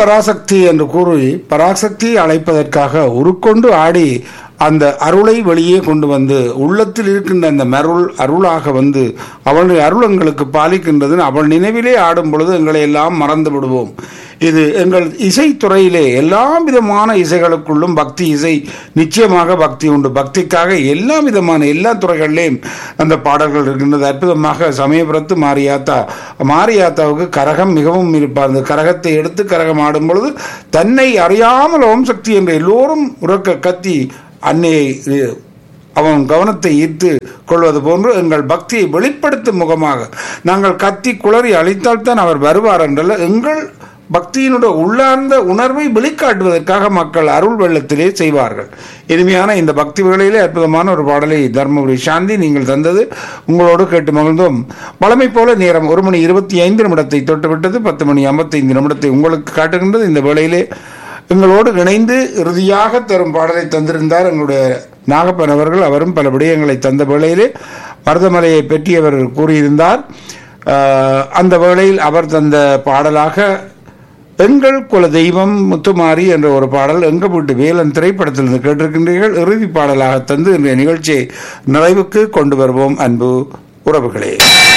பராசக்தி என்று கூறி பராசக்தி அழைப்பதற்காக உருக்கொண்டு ஆடி அந்த அருளை வெளியே கொண்டு வந்து உள்ளத்தில் இருக்கின்ற அந்த மருள் அருளாக வந்து அவளுடைய அருள் எங்களுக்கு பாலிக்கின்றது அவள் நினைவிலே ஆடும் பொழுது எங்களை எல்லாம் மறந்து விடுவோம் இது எங்கள் இசைத்துறையிலே எல்லா விதமான இசைகளுக்குள்ளும் பக்தி இசை நிச்சயமாக பக்தி உண்டு பக்திக்காக எல்லா விதமான எல்லா துறைகளிலேயும் அந்த பாடல்கள் இருக்கின்றது அற்புதமாக சமயபுரத்து மாரியாத்தா மாரியாத்தாவுக்கு கரகம் மிகவும் இருப்பார் அந்த கரகத்தை எடுத்து கரகம் ஆடும் பொழுது தன்னை அறியாமல் ஓம் சக்தி என்று எல்லோரும் உறக்க கத்தி அன்னையை அவன் கவனத்தை ஈர்த்து கொள்வது போன்று எங்கள் பக்தியை வெளிப்படுத்தும் முகமாக நாங்கள் கத்தி குளறி அழித்தால்தான் அவர் வருவார் என்றல்ல எங்கள் பக்தியினுடைய உள்ளார்ந்த உணர்வை வெளிக்காட்டுவதற்காக மக்கள் அருள் வெள்ளத்திலே செய்வார்கள் இனிமையான இந்த பக்தி வேளையிலே அற்புதமான ஒரு பாடலை தர்மபுரி சாந்தி நீங்கள் தந்தது உங்களோடு கேட்டு மகிழ்ந்தோம் பழமை போல நேரம் ஒரு மணி இருபத்தி ஐந்து நிமிடத்தை தொட்டுவிட்டது பத்து மணி ஐம்பத்தைந்து நிமிடத்தை உங்களுக்கு காட்டுகின்றது இந்த வேளையிலே எங்களோடு இணைந்து இறுதியாக தரும் பாடலை தந்திருந்தார் எங்களுடைய நாகப்பன் அவர்கள் அவரும் பல விடயங்களை தந்த வேளையிலே மருதமலையை பற்றி அவர் கூறியிருந்தார் ஆஹ், அந்த வேளையில் அவர் தந்த பாடலாக எங்கள் குல தெய்வம் முத்துமாரி என்ற ஒரு பாடல் எங்க வீட்டு வேலன் திரைப்படத்திலிருந்து கேட்டிருக்கின்றீர்கள் இறுதி பாடலாக தந்து இன்றைய நிகழ்ச்சியை நிறைவுக்கு கொண்டு வருவோம் அன்பு உறவுகளே